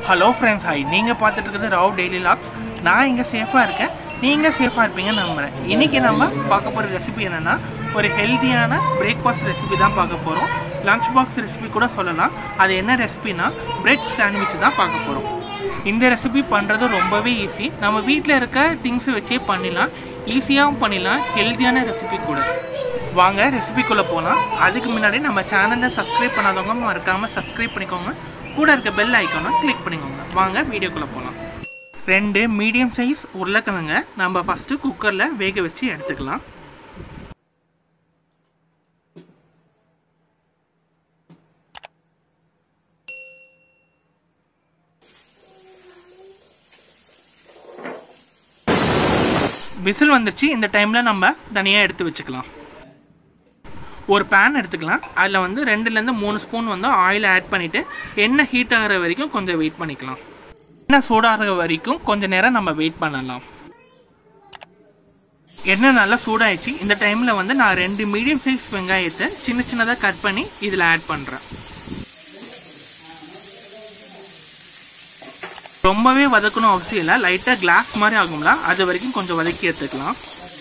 hello friends hi நீங்கள் பார்த்துட்டு இருக்கிறது ராவ் டெய்லி லாக்ஸ் நான் இங்கே சேஃபாக இருக்கேன் நீங்களும் சேஃபாக இருப்பீங்கன்னு நம்புகிறேன் இன்றைக்கி நம்ம பார்க்க போகிற ரெசிபி என்னென்னா ஒரு ஹெல்த்தியான பிரேக்ஃபாஸ்ட் ரெசிபி தான் பார்க்க போகிறோம் லஞ்ச் பாக்ஸ் ரெசிபி கூட சொல்லலாம் அது என்ன ரெசிபினா பிரெட் சாண்ட்விச் தான் பார்க்க போகிறோம் இந்த ரெசிபி பண்ணுறது ரொம்பவே ஈஸி நம்ம வீட்டில் இருக்க திங்ஸை வச்சே பண்ணிடலாம் ஈஸியாகவும் பண்ணிடலாம் ஹெல்த்தியான ரெசிபி கூட வாங்க ரெசிபிக்குள்ளே போகலாம் அதுக்கு முன்னாடி நம்ம சேனலை சப்ஸ்கிரைப் பண்ணாதவங்க மறக்காமல் சப்ஸ்கிரைப் பண்ணிக்கோங்க கூட இருக்க பெல் ஐக்கானை கிளிக் பண்ணிக்கோங்க வாங்க வீடியோக்குள்ளே போகலாம் ரெண்டு மீடியம் சைஸ் உருளைக்கிழங்க நம்ம ஃபஸ்ட்டு குக்கரில் வேக வச்சு எடுத்துக்கலாம் விசில் வந்துருச்சு இந்த டைமில் நம்ம தனியாக எடுத்து வச்சுக்கலாம் ஒரு பேன் எடுத்துக்கலாம் அதில் வந்து ரெண்டுலேருந்து மூணு ஸ்பூன் வந்து ஆயில் ஆட் பண்ணிவிட்டு எண்ணெய் ஹீட் ஆகிற வரைக்கும் கொஞ்சம் வெயிட் பண்ணிக்கலாம் எண்ணெய் சூடாகிற வரைக்கும் கொஞ்சம் நேரம் நம்ம வெயிட் பண்ணலாம் எண்ணெய் நல்லா சூடாயிடுச்சு இந்த டைமில் வந்து நான் ரெண்டு மீடியம் சைஸ் வெங்காயத்தை சின்ன சின்னதாக கட் பண்ணி இதில் ஆட் பண்ணுறேன் ரொம்பவே வதக்கணும் அவசியம் இல்லை லைட்டாக கிளாஸ் மாதிரி ஆகும்ல அது வரைக்கும் கொஞ்சம் வதக்கி எடுத்துக்கலாம்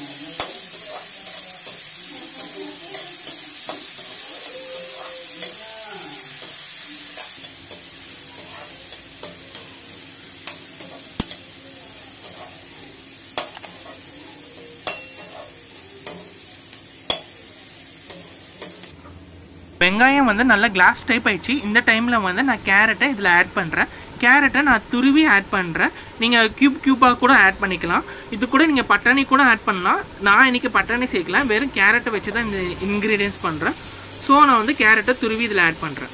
வெங்காயம் வந்து நல்லா கிளாஸ் டைப் ஆயிடுச்சு இந்த டைமில் வந்து நான் கேரட்டை இதில் ஆட் பண்ணுறேன் கேரட்டை நான் துருவி ஆட் பண்ணுறேன் நீங்கள் க்யூப் க்யூப்பாக கூட ஆட் பண்ணிக்கலாம் இது கூட நீங்கள் பட்டாணி கூட ஆட் பண்ணலாம் நான் இன்றைக்கி பட்டாணி சேர்க்கலாம் வெறும் கேரட்டை வச்சு தான் இந்த இன்க்ரீடியன்ஸ் பண்ணுறேன் ஸோ நான் வந்து கேரட்டை துருவி இதில் ஆட் பண்ணுறேன்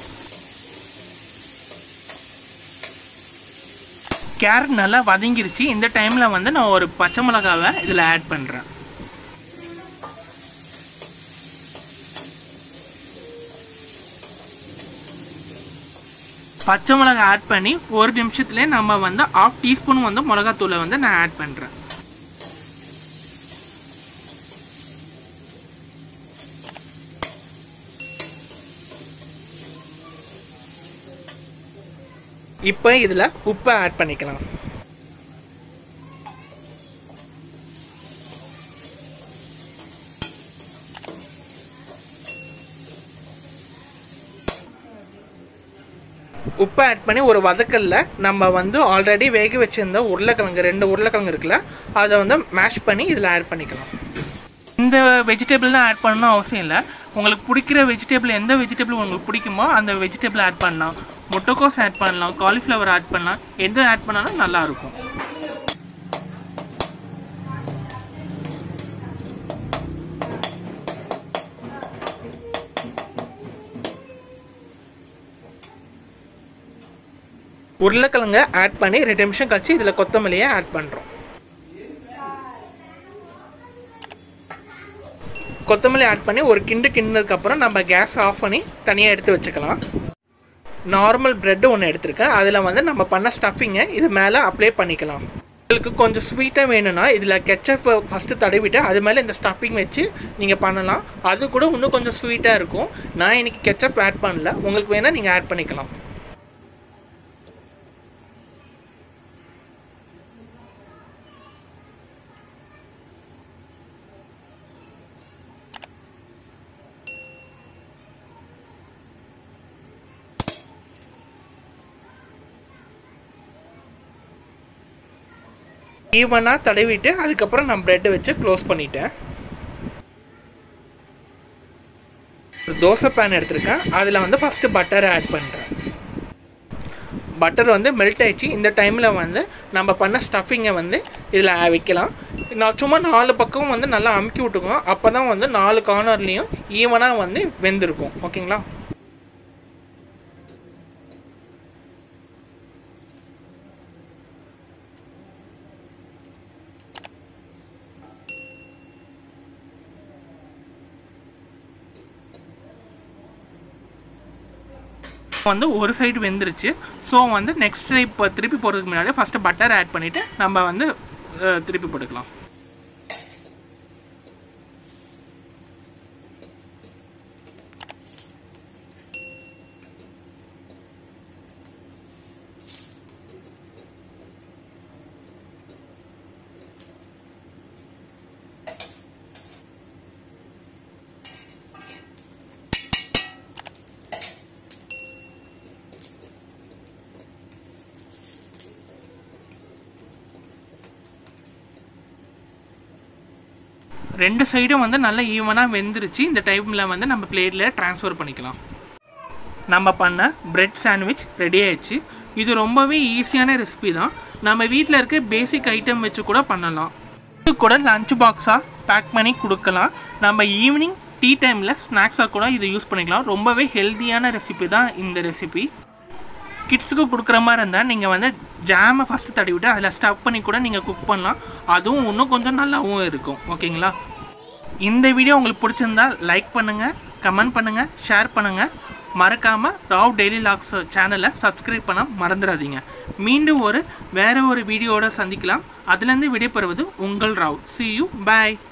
கேரட் நல்லா வதங்கிருச்சு இந்த டைமில் வந்து நான் ஒரு பச்சை மிளகாவை இதில் ஆட் பண்ணுறேன் பச்சை மிளகா ஆட் பண்ணி ஒரு நிமிஷத்துலேயே நம்ம வந்து ஆஃப் டீஸ்பூன் வந்து மிளகாத்தூளை வந்து நான் ஆட் பண்ணுறேன் இப்போ இதில் உப்பை ஆட் பண்ணிக்கலாம் உப்பை ஆட் பண்ணி ஒரு வதக்கல்ல நம்ம வந்து ஆல்ரெடி வேக வச்சிருந்த உருளைக்கிழங்கு ரெண்டு உருளைக்கிழங்கு இருக்குல்ல அதை வந்து மேஷ் பண்ணி இதில் ஆட் பண்ணிக்கலாம் இந்த வெஜிடபிள் தான் ஆட் பண்ணணும் அவசியம் இல்லை உங்களுக்கு பிடிக்கிற வெஜிடபிள் எந்த வெஜிடபிள் உங்களுக்கு பிடிக்குமோ அந்த வெஜிடபிள் ஆட் பண்ணலாம் முட்டைக்கோஸ் ஆட் பண்ணலாம் காலிஃப்ளவர் ஆட் பண்ணலாம் எது ஆட் பண்ணாலும் நல்லாயிருக்கும் உருளைக்கிழங்க ஆட் பண்ணி ரெண்டு நிமிஷம் கழிச்சு இதில் கொத்தமல்லியை ஆட் பண்ணுறோம் கொத்தமல்லி ஆட் பண்ணி ஒரு கிண்டு கிண்டினதுக்கப்புறம் நம்ம கேஸ் ஆஃப் பண்ணி தனியாக எடுத்து வச்சுக்கலாம் நார்மல் ப்ரெட்டு ஒன்று எடுத்திருக்கேன் அதில் வந்து நம்ம பண்ண ஸ்டஃபிங்கை இது மேலே அப்ளை பண்ணிக்கலாம் உங்களுக்கு கொஞ்சம் ஸ்வீட்டாக வேணும்னா இதில் கெச்சப் ஃபஸ்ட்டு தடவிட்டு அது மேலே இந்த ஸ்டஃபிங் வச்சு நீங்கள் பண்ணலாம் அது கூட இன்னும் கொஞ்சம் ஸ்வீட்டாக இருக்கும் நான் இன்றைக்கி கெச்சப் ஆட் பண்ணல உங்களுக்கு வேணால் நீங்கள் ஆட் பண்ணிக்கலாம் ஈவனாக தடவிட்டு அதுக்கப்புறம் நான் ப்ரெட்டை வச்சு க்ளோஸ் பண்ணிட்டேன் தோசை பேன் எடுத்திருக்கேன் அதில் வந்து ஃபஸ்ட்டு பட்டரை ஆட் பண்ணுறேன் பட்டர் வந்து மெல்ட் ஆயிடுச்சு இந்த டைமில் வந்து நம்ம பண்ண ஸ்டஃபிங்கை வந்து இதில் வைக்கலாம் நான் சும்மா நாலு பக்கம் வந்து நல்லா அமுக்கி விட்டுக்குவோம் அப்போ தான் வந்து நாலு கார்னர்லேயும் ஈவனாக வந்து வெந்திருக்கும் ஓகேங்களா வந்து ஒரு சைடு வெந்துருச்சு ஸோ வந்து நெக்ஸ்ட் டைப் திருப்பி போடுறதுக்கு முன்னாடி ஃபஸ்ட்டு பட்டர் ஆட் பண்ணிவிட்டு நம்ம வந்து அஹ், திருப்பி போட்டுக்கலாம் ரெண்டு சைடும் வந்து நல்லா ஈவனாக வெந்துருச்சு இந்த டைமில் வந்து நம்ம பிளேட்டில் ட்ரான்ஸ்ஃபர் பண்ணிக்கலாம் நம்ம பண்ண பிரெட் சாண்ட்விச் ரெடி ஆயிடுச்சு இது ரொம்பவே ஈஸியான ரெசிபி தான் நம்ம வீட்டில் இருக்க பேசிக் ஐட்டம் வச்சு கூட பண்ணலாம் இது கூட லஞ்ச் பாக்ஸாக பேக் பண்ணி கொடுக்கலாம் நம்ம ஈவினிங் டீ டைமில் ஸ்நாக்ஸாக கூட இதை யூஸ் பண்ணிக்கலாம் ரொம்பவே ஹெல்த்தியான ரெசிபி தான் இந்த ரெசிபி கிட்ஸுக்கு கொடுக்குற மாதிரி இருந்தால் நீங்கள் வந்து ஜாமை ஃபஸ்ட்டு தடவி விட்டு அதில் ஸ்டப் பண்ணி கூட நீங்கள் குக் பண்ணலாம் அதுவும் இன்னும் கொஞ்சம் நல்லாவும் இருக்கும் ஓகேங்களா இந்த வீடியோ உங்களுக்கு பிடிச்சிருந்தா லைக் பண்ணுங்கள் கமெண்ட் பண்ணுங்கள் ஷேர் பண்ணுங்கள் மறக்காமல் ராவ் டெய்லி லாக்ஸ் சேனலை சப்ஸ்கிரைப் பண்ண மறந்துடாதீங்க மீண்டும் ஒரு வேறு ஒரு வீடியோவோட சந்திக்கலாம் அதுலேருந்து விடைபெறுவது உங்கள் ராவ் சி யூ பாய்